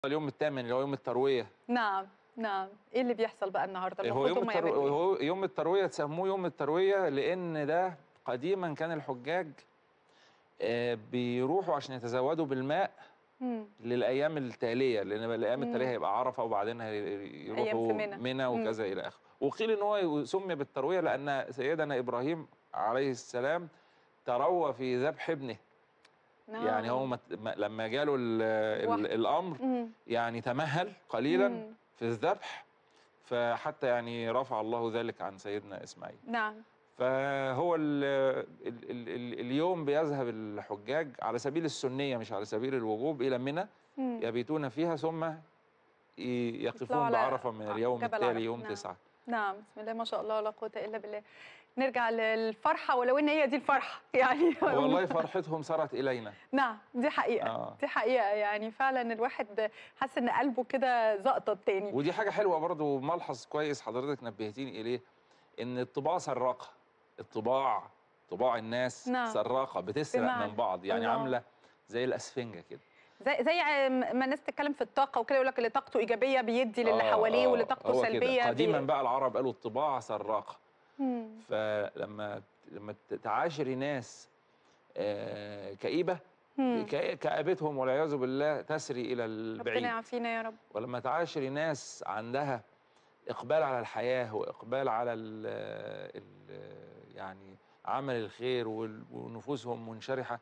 اليوم الثامن اللي هو يوم الترويه نعم نعم ايه اللي بيحصل بقى النهارده هو المفروض يوم هم الترو... يعملوا إيه؟ هو يوم الترويه سموه يوم الترويه لان ده قديما كان الحجاج آه، بيروحوا عشان يتزودوا بالماء مم. للايام التاليه لان الايام مم. التاليه هيبقى عرفه وبعدين هي- أيام يروحوا في منى. منى مم. وكذا الى اخره وقيل ان هو سمي بالترويه لان سيدنا ابراهيم عليه السلام تروى في ذبح ابنه نعم. يعني هو مت... ما- لما جاله ال... ال... واحد. الامر مم. يعني تمهل قليلا مم. في الذبح فحتى يعني رفع الله ذلك عن سيدنا اسماعيل نعم فهو ال ال ال ال اليوم بيذهب الحجاج على سبيل السنيه مش على سبيل الوجوب الى منى مم. يبيتون فيها ثم ي- يطلعوا يقفون على بعرفه من اليوم جبل التالي عرفة. يوم نعم. تسعة نعم بسم الله ما شاء الله ولا قوه الا بالله نرجع للفرحه ولو ان هي دي الفرحه يعني والله فرحتهم سرت الينا نعم دي حقيقه آه. دي حقيقه يعني فعلا الواحد حاسس ان قلبه كده زقطت تاني ودي حاجه حلوه برضو ملحظ كويس حضرتك نبهتيني اليه ان الطباع سراقه الطباع طباع الناس نعم. سراقه بتسرق بمعنى. من بعض يعني الله. عامله زي الاسفنجه كده زي زي ما الناس تتكلم في الطاقه وكده يقول لك اللي طاقته ايجابيه بيدي للي آه، حواليه آه، واللي طاقته هو كده. سلبيه قديما بي... بقى العرب قالوا الطباع سراقه مم. فلما لما تعاشري ناس آه، كئيبه مم. كئ- كآبتهم والعياذ بالله تسري الى ربنا البعيد يعافينا يا رب ولما تعاشري ناس عندها اقبال على الحياه واقبال على ال ال يعني عمل الخير وال- ونفوسهم منشرحه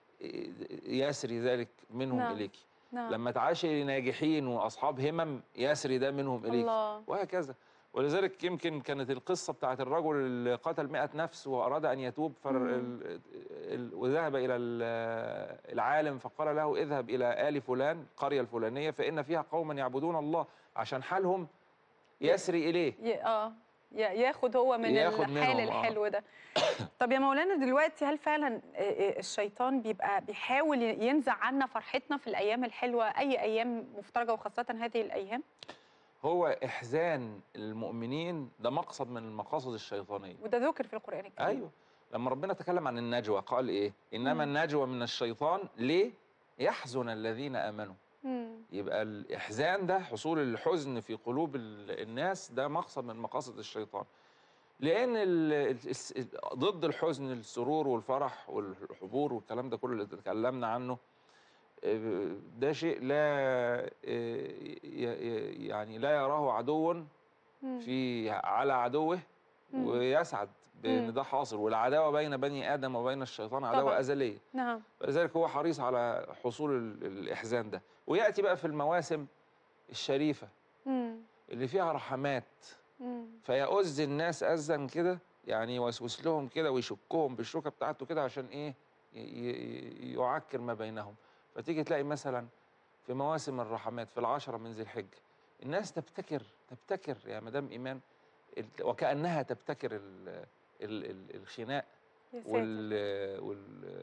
يسري ذلك منهم نعم. اليك نعم لما تعاشري ناجحين واصحاب همم يسري ده منهم اليك الله وهكذا ولذلك يمكن كانت القصه بتاعت الرجل اللي قتل 100 نفس واراد ان يتوب فر مم. ال ال وذهب الى ال- العالم فقال له اذهب الى ال فلان القريه الفلانيه فان فيها قوما يعبدون الله عشان حالهم يسري اليه ي... اه ي- ياخد هو من ياخد الحال منهم، آه. الحلو ده طب يا مولانا دلوقتي هل فعلا آه، آه، الشيطان بيبقى بيحاول ي- ينزع عنا فرحتنا في الايام الحلوه اي ايام مفترجه وخاصه هذه الايام هو احزان المؤمنين ده مقصد من المقاصد الشيطانيه وده ذكر في القران الكريم ايوه لما ربنا تكلم عن النجوى قال ايه انما مم. النجوى من الشيطان ليه يحزن الذين امنوا مم. يبقى الإحزان ده حصول الحزن في قلوب ال- الناس ده مقصد من مقاصد الشيطان لأن ال- ال- الس- ضد الحزن السرور والفرح والحبور والكلام ده كله اللي تكلمنا عنه آه، ده شيء لا آه، ي- ي- يعني لا يراه عدو مم. في على عدوه مم. ويسعد بأن مم. ده حاصل والعداوة بين بني آدم وبين الشيطان عداوة طبعاً. أزلية نعم فلذلك هو حريص على حصول ال- الإحزان ده ويأتي بقى في المواسم الشريفة مم. اللي فيها رحمات مم. فيؤذ الناس أذًا كده يعني يوسوس لهم كده ويشكهم بالشوكة بتاعته كده عشان إيه ي- ي- يعكر ما بينهم فتيجي تلاقي مثلا في مواسم الرحمات في العشرة من ذي الحجة الناس تبتكر تبتكر يا مدام إيمان ال- وكأنها تبتكر ال ال ال الخناق يا ساتر وال وال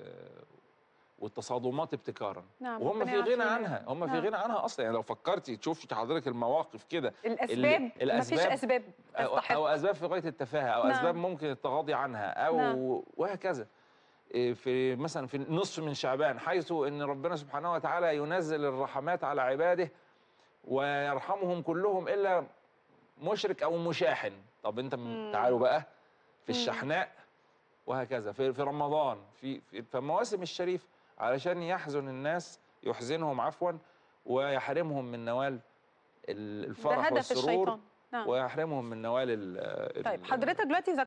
والتصادمات ابتكارا نعم وهم ربنا في غنى يعافينا. عنها هم في نعم. غنى عنها اصلا يعني لو فكرتي تشوفي حضرتك المواقف كده الاسباب مفيش الأسباب اسباب أو, تستحق او اسباب في غايه التفاهه او نعم. اسباب ممكن التغاضي عنها او نعم. وهكذا إيه في مثلا في نصف من شعبان حيث ان ربنا سبحانه وتعالى ينزل الرحمات على عباده ويرحمهم كلهم الا مشرك او مشاحن طب انت م- مم. تعالوا بقى في مم. الشحناء وهكذا في في رمضان في في في المواسم الشريفه علشان يحزن الناس يحزنهم عفوا ويحرمهم من نوال ال- ده الفرح هدف والسرور الشيطان نعم ويحرمهم من نوال ال- ال- طيب حضرتك دلوقتي